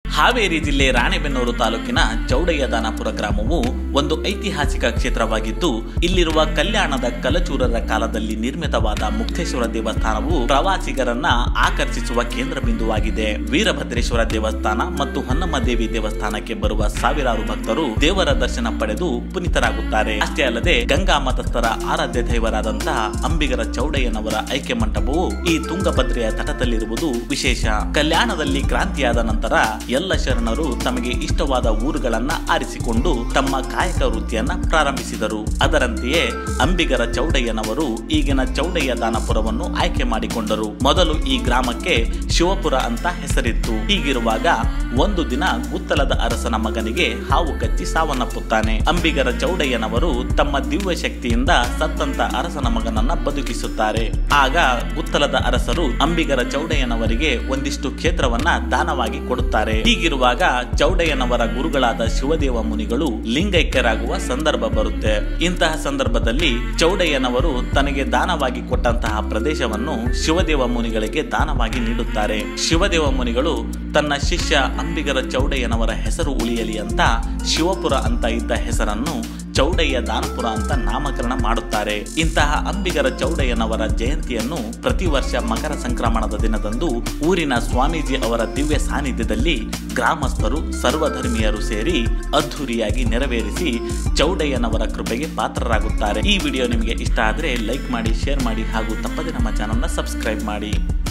ಹಾವೇರಿ ಜಿಲ್ಲೆ ರಾಣೆಬೆನ್ನೂರು ತಾಲೂಕಿನ ಚೌಡಯ್ಯ ದಾನಾಪುರ ಗ್ರಾಮವು ಒಂದು ಐತಿಹಾಸಿಕ ಕ್ಷೇತ್ರವಾಗಿದ್ದು ಇಲ್ಲಿರುವ ಕಲ್ಯಾಣದ ಕಲಚೂರರ ಕಾಲದಲ್ಲಿ ನಿರ್ಮಿತವಾದ ಮುಕ್ತೇಶ್ವರ ದೇವಸ್ಥಾನವು ಪ್ರವಾಸಿಗರನ್ನ ಆಕರ್ಷಿಸುವ ಕೇಂದ್ರ ಬಿಂದುವಾಗಿದೆ ವೀರಭದ್ರೇಶ್ವರ ದೇವಸ್ಥಾನ ಮತ್ತು ಹೊನ್ನಮ್ಮ ದೇವಿ ದೇವಸ್ಥಾನಕ್ಕೆ ಬರುವ ಸಾವಿರಾರು ಭಕ್ತರು ದೇವರ ದರ್ಶನ ಪಡೆದು ಪುನೀತರಾಗುತ್ತಾರೆ ಅಷ್ಟೇ ಅಲ್ಲದೆ ಗಂಗಾ ಮತಸ್ಥರ ಆರಾಧ್ಯ ದೈವರಾದಂತಹ ಅಂಬಿಗರ ಚೌಡಯ್ಯನವರ ಐಕ್ಯ ಮಂಟಪವು ಈ ತುಂಗಭದ್ರೆಯ ತಟದಲ್ಲಿರುವುದು ವಿಶೇಷ ಕಲ್ಯಾಣದಲ್ಲಿ ಕ್ರಾಂತಿಯಾದ ನಂತರ ಎಲ್ಲ ಶರಣರು ತಮಗೆ ಇಷ್ಟವಾದ ಊರುಗಳನ್ನ ಆರಿಸಿಕೊಂಡು ತಮ್ಮ ಕಾಯಕ ವೃತ್ತಿಯನ್ನ ಪ್ರಾರಂಭಿಸಿದರು ಅದರಂತೆಯೇ ಅಂಬಿಗರ ಚೌಡಯ್ಯನವರು ಈಗಿನ ಚೌಡಯ್ಯ ದಾನಪುರವನ್ನು ಆಯ್ಕೆ ಮಾಡಿಕೊಂಡರು ಮೊದಲು ಈ ಗ್ರಾಮಕ್ಕೆ ಶಿವಪುರ ಅಂತ ಹೆಸರಿತ್ತು ಹೀಗಿರುವಾಗ ಒಂದು ದಿನ ಗುತ್ತಲದ ಅರಸನ ಮಗನಿಗೆ ಹಾವು ಕಚ್ಚಿ ಸಾವನ್ನಪ್ಪುತ್ತಾನೆ ಅಂಬಿಗರ ಚೌಡಯ್ಯನವರು ತಮ್ಮ ದಿವ್ಯ ಶಕ್ತಿಯಿಂದ ಸತ್ತಂತ ಅರಸನ ಮಗನನ್ನ ಬದುಕಿಸುತ್ತಾರೆ ಆಗ ಗುತ್ತಲದ ಅರಸರು ಅಂಬಿಗರ ಚೌಡಯ್ಯನವರಿಗೆ ಒಂದಿಷ್ಟು ಕ್ಷೇತ್ರವನ್ನ ದಾನವಾಗಿ ಕೊಡುತ್ತಾರೆ ಹೀಗಿರುವಾಗ ಚೌಡಯ್ಯನವರ ಗುರುಗಳಾದ ಶಿವದೇವ ಮುನಿಗಳು ಲಿಂಗೈಕ್ಯರಾಗುವ ಸಂದರ್ಭ ಬರುತ್ತೆ ಇಂತಹ ಸಂದರ್ಭದಲ್ಲಿ ಚೌಡಯ್ಯನವರು ತನಗೆ ದಾನವಾಗಿ ಕೊಟ್ಟಂತಹ ಪ್ರದೇಶವನ್ನು ಶಿವದೇವ ಮುನಿಗಳಿಗೆ ದಾನವಾಗಿ ನೀಡುತ್ತಾರೆ ಶಿವದೇವ ಮುನಿಗಳು ತನ್ನ ಶಿಷ್ಯ ಅಂಬಿಗರ ಚೌಡಯ್ಯನವರ ಹೆಸರು ಉಳಿಯಲಿ ಅಂತ ಶಿವಪುರ ಅಂತ ಇದ್ದ ಹೆಸರನ್ನು ಚೌಡಯ್ಯ ದಾನಪುರ ಅಂತ ನಾಮಕರಣ ಮಾಡುತ್ತಾರೆ ಇಂತಹ ಅಂಬಿಗರ ಚೌಡಯ್ಯನವರ ಜಯಂತಿಯನ್ನು ಪ್ರತಿ ವರ್ಷ ಮಕರ ಸಂಕ್ರಮಣದ ದಿನದಂದು ಊರಿನ ಸ್ವಾಮೀಜಿ ಅವರ ದಿವ್ಯ ಸಾನ್ನಿಧ್ಯದಲ್ಲಿ ಗ್ರಾಮಸ್ಥರು ಸರ್ವಧರ್ಮೀಯರು ಸೇರಿ ಅದ್ಧೂರಿಯಾಗಿ ನೆರವೇರಿಸಿ ಚೌಡಯ್ಯನವರ ಕೃಪೆಗೆ ಪಾತ್ರರಾಗುತ್ತಾರೆ ಈ ವಿಡಿಯೋ ನಿಮಗೆ ಇಷ್ಟ ಆದರೆ ಲೈಕ್ ಮಾಡಿ ಶೇರ್ ಮಾಡಿ ಹಾಗೂ ತಪ್ಪದೆ ನಮ್ಮ ಚಾನಲ್ನ ಸಬ್ಸ್ಕ್ರೈಬ್ ಮಾಡಿ